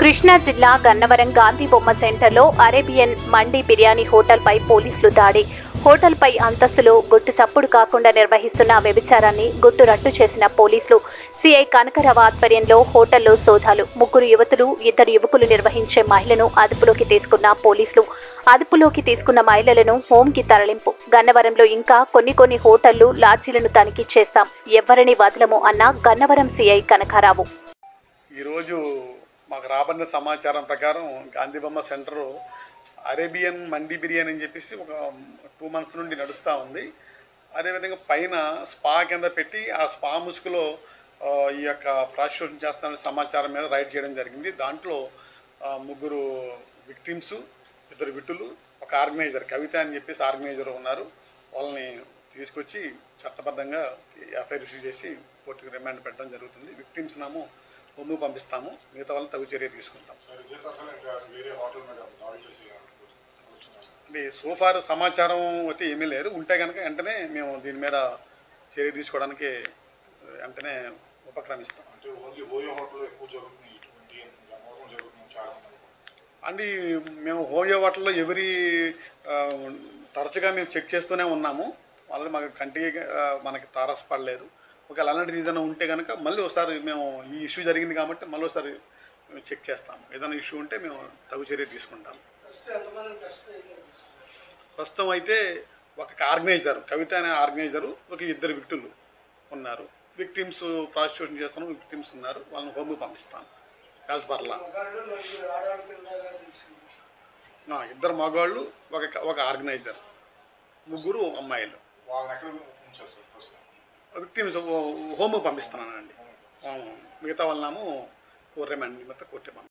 కృష్ణా జిల్లా గన్నవరం గాంధీ బొమ్మ సెంటర్లో అరేబియన్ మండి బిర్యానీ హోటల్పై పోలీసులు దాడి హోటల్పై అంతస్తులో గుట్టు చప్పుడు కాకుండా నిర్వహిస్తున్న వ్యభిచారాన్ని గుట్టు రట్టు చేసిన పోలీసులు సిఐ కనకరావు ఆధ్వర్యంలో హోటల్లో సోదాలు ముగ్గురు యువతులు ఇద్దరు యువకులు నిర్వహించే మహిళను అదుపులోకి తీసుకున్న పోలీసులు అదుపులోకి తీసుకున్న మహిళలను హోంకి తరలింపు గన్నవరంలో ఇంకా కొన్ని కొన్ని హోటళ్లు లాడ్జీలను తనిఖీ చేస్తాం ఎవరిని వదలము అన్న గన్నవరం సిఐ కనకారావు ఈరోజు మాకు రాబడిన సమాచారం ప్రకారం గాంధీబొమ్మ సెంటర్ అరేబియన్ మండి బిర్యానీ అని చెప్పేసి ఒక టూ మంత్స్ నుండి నడుస్తూ ఉంది అదేవిధంగా పైన స్పా కింద పెట్టి ఆ స్పా ముసుగులో ఆ, ఈ యొక్క ప్రాసిక్యూషన్ చేస్తామనే సమాచారం మీద రైడ్ చేయడం జరిగింది దాంట్లో ఆ, ముగ్గురు విక్టిమ్స్ ఇద్దరు విట్టులు ఒక ఆర్గనైజర్ కవిత అని చెప్పేసి ఆర్గనైజర్ ఉన్నారు వాళ్ళని తీసుకొచ్చి చట్టబద్ధంగా ఎఫ్ఐఆర్ ఇష్యూ చేసి కోర్టుకు రిమాండ్ పెట్టడం జరుగుతుంది విక్టిమ్స్ నాము హోము పంపిస్తాము మిగతా వాళ్ళని తగు చర్య తీసుకుంటాం సార్ ఇదే తరఫున ఇంకా వేరే హోటల్ మీద దాడి చేసి ఆలోచన అంటే సోఫార్ సమాచారం అయితే ఏమీ లేదు ఉంటే కనుక వెంటనే మేము దీని మీద చర్య తీసుకోవడానికి వెంటనే ఉపక్రమిస్తాం అంటే ఓన్లీ ఓయో హోటల్ ఎక్కువ జరుగుతుంది ఇటువంటి గన్నవరం జరుగుతుంది చాలా మంది అండి మేము హోయో వాటర్లో ఎవరి ఆ, తరచుగా మేము చెక్ చేస్తూనే ఉన్నాము వాళ్ళు మాకు కంటికి ఆ, మనకి తారసపడలేదు ఒకవేళ అలాంటిది ఏదైనా ఉంటే కనుక మళ్ళీ ఒకసారి మేము ఈ ఇష్యూ జరిగింది కాబట్టి మళ్ళీ ఒకసారి మేము చెక్ చేస్తాము ఏదైనా ఇష్యూ ఉంటే మేము తగు చర్య తీసుకుంటాం ప్రస్తుతం అయితే ఒక ఆర్గనైజర్ కవిత అనే ఆర్గనైజరు ఒక ఇద్దరు విక్టులు ఉన్నారు విక్టిమ్స్ ప్రాసిక్యూషన్ చేస్తున్నాం విక్టిమ్స్ ఉన్నారు వాళ్ళని హోమ్కి పంపిస్తాం యాజ్ పర్లా ఆ, ఇద్దరు మగవాళ్ళు ఒక ఒక ఆర్గనైజర్ ముగ్గురు అమ్మాయిలు వాళ్ళని ఎక్కడ ఉంచారు సార్ ఫస్ట్ విక్టిమ్స్ హోమ్కి పంపిస్తున్నానండి ఆ, మిగతా వాళ్ళనేమో కోర్రెమండి మొత్తం కోర్టే పంపిస్తాను